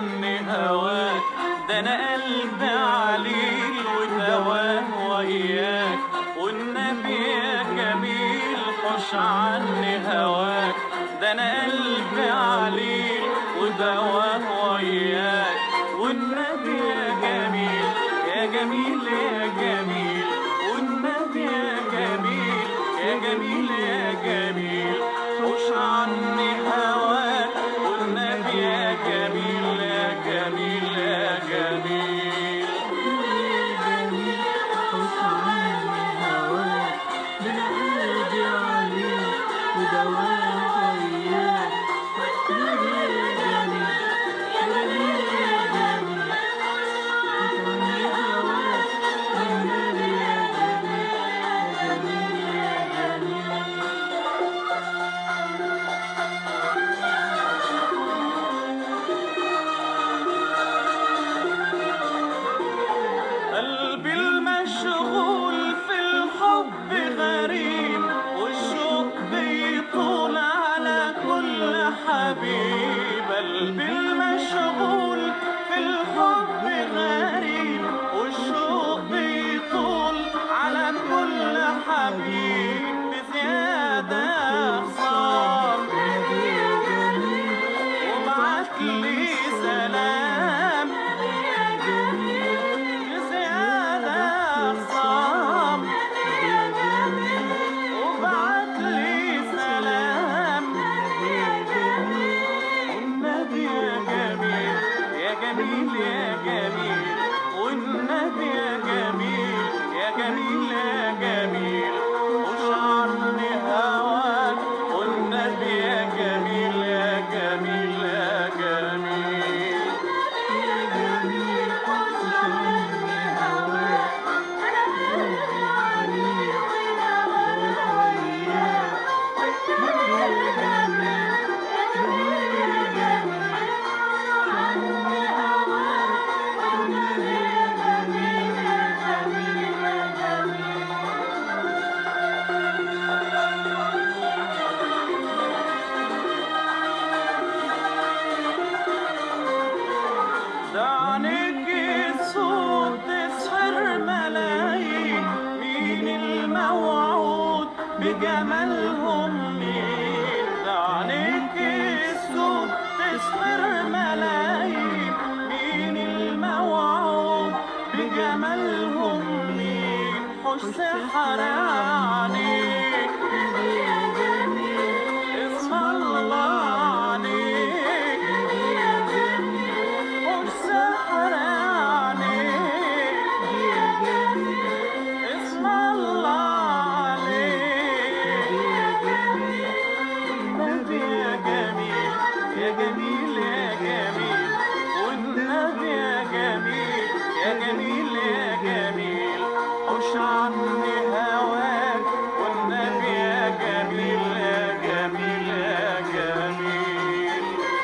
عني هواك ده انا قلبي عليل ودواه وياك والنبي يا جميل حش عني هواك ده انا قلبي عليل ودواه وياك والنبي يا جميل يا جميل يا جميل والنبي يا جميل يا جميل يا جميل حش عني هواك والنبي يا جميل يا جميل يا جميل قلبي المشغول في الحب غريب والشوق بيطول على كل حبيب قلبي المشغول في الحب غريب والشوق بيطول على كل حبيب بزيادة صار وبعت لي سلام بزيادة صام وبعت لي سلام والنبي يا جميل يا جميل يا جميل والنبي يا جميل يا جميل يا جميل خش عني هواك والنبي يا جميل يا جميل يا جميل دعنك الصوت تسحر ملايين مين الموعود بجمالهم مين دعنك الصوت تسحر ملايين مين الموعود بجمالهم مين حش سحر عليك اسم الله عليك حش سحر عليك اسم الله عليك النبي يا جميل يا جميل يا جميل والنبي يا جميل يا جميل يا جميل خش عني هواك والنبي يا جميل يا جميل يا جميل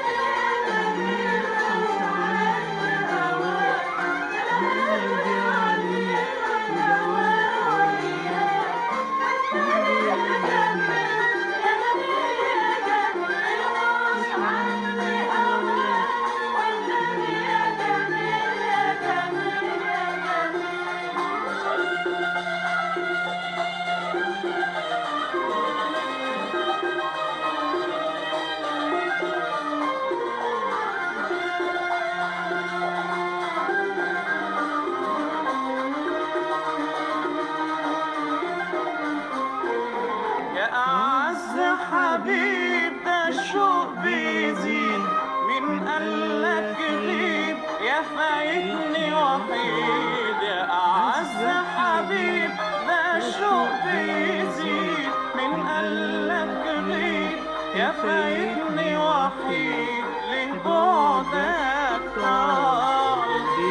يا أعز حبيب ده الشوق بيزيد من قالك غيب يا فايتني وحيد يا أعز حبيب ده الشوق بيزيد من قالك غيب يا فايتني وحيد لبعدك طال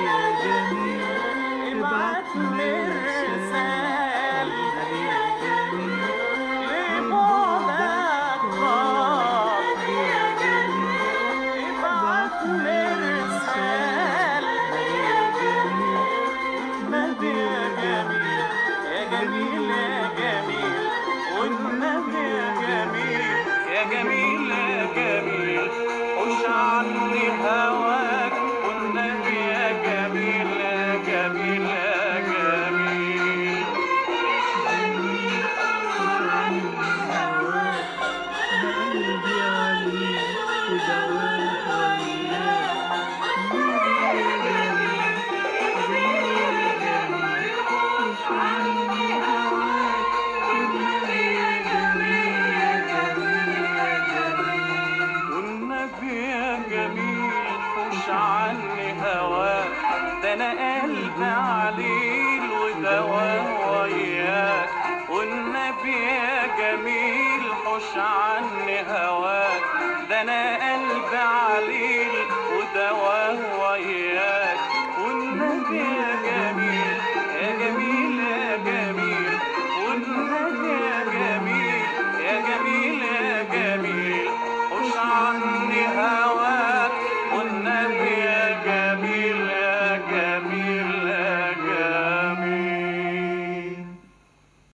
ابعت مرسال لبعدك طال ابعت مرسال نبي يا جميل يا جميل يا جميل والنبي يا جميل يا جميل يا جميل خش عني هواك هواك ده انا قلبي عليل وهواه وياك والنبي يا جميل حش عني هواك ده انا